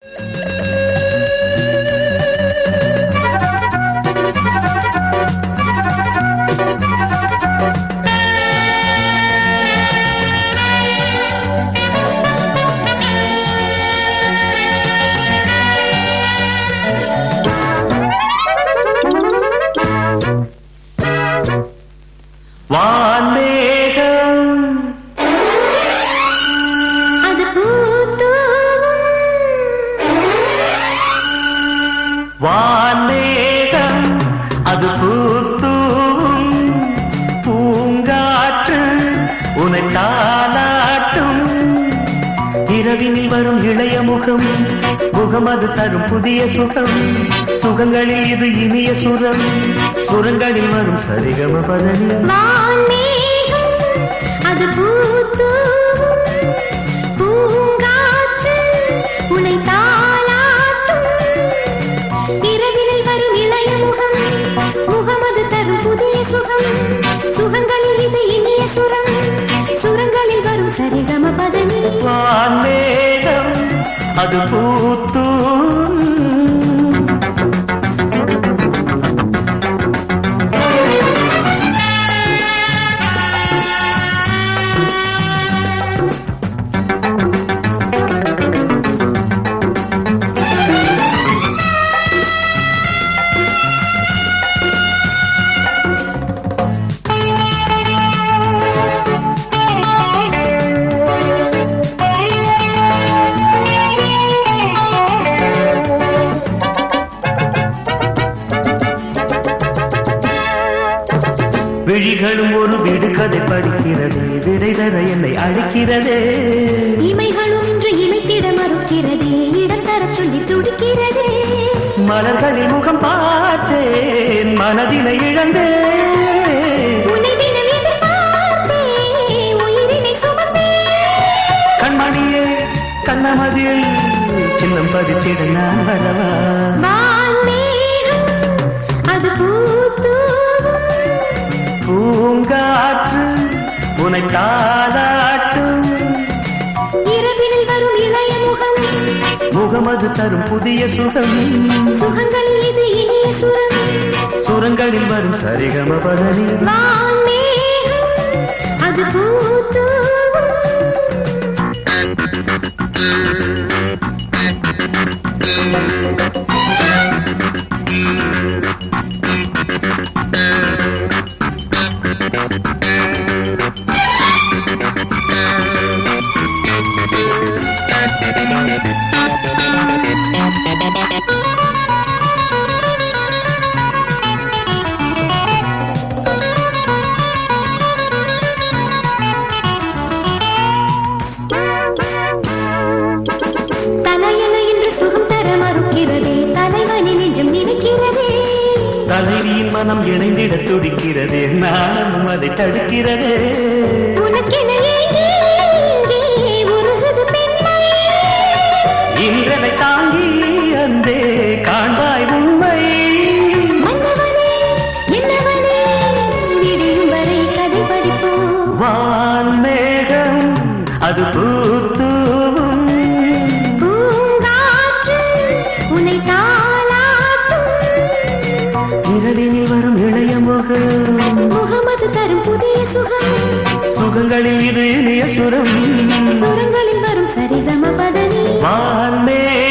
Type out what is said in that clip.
வான்மேகம் அது பூத்தூவும் வான்மேகம் அது பூத்தூவும் பூங்காற்று உனை தாளாட்டும் இரவினில் வரும் இளைய முகம் முகம் அது தரும் புதிய சுகம் சுகங்களில் இது இனிய சுரம் சுரங்களில் வரும் சரிகம பதனி வான்மேகம் அது பூத்தூவும் பூங்காற்று உன்னை தாளாட்டும் இரவினில் வரும் இளைய முகம் முகம் அது தரும் புதிய சுகம் சுகங்களில் இது இனிய சுரம் சுரங்களில் வரும் சரிகம பதனி வான்மேகம் அது பூத்தூவும் விழிகளும் ஒரு விடுகதை படிக்கிறது விடை தர என்னை அழிக்கிறதே இமைகளும் இன்று இமைத்திட மறுக்கிறதே இடம் தர சொல்லி துடிக்கிறதே மலர்களில் முகம் பார்த்தேன் மனதினை இழந்தேன் உன்னை தினம் எதிர்பார்த்தே உயிரினை சுமந்தே கண்மணியே கண்ணமதில் சின்னம் பதித்திட நான் வரவா வான்மேகம் அது பூத்தூவும் பூங்காற்று உனை தாளாட்டும் இரவினில் வரும் இளைய முகம் முகமது தரும் புதிய சுகம் சுகங்களில் இது இனிய சுரம் சுரங்களில் வரும் சரிகம பதனி வான்மேகம் அது பூத்தூவும் தலையண என்று சுகம் தர மறுக்கிறதே தலைவனின் நெஞ்சம் நினைக்கிறதே தலைவியின் மனம் இணைந்திட துடிக்கிறதே நானும் அதை தடுக்கிறதே உனக்கென ஏங்கி ஏங்கி உருகுது பெண்மை இன்றனை தாங்கி அந்தே காண்பாய் உண்மை மன்னவனே என்னவனே விடியும் வரை கதை படிப்போம் வான்மேகம் அது பூத்தூவும் பூங்காற்று உன்னை தாளாட்டும் இரவினில் வரும் இளைய முகம் முகமது தரும் புதிய சுகம் சுகங்களில் இது இனிய சுரம் சுரங்களில் வரும் சரிகம பதனி வான்மேகம்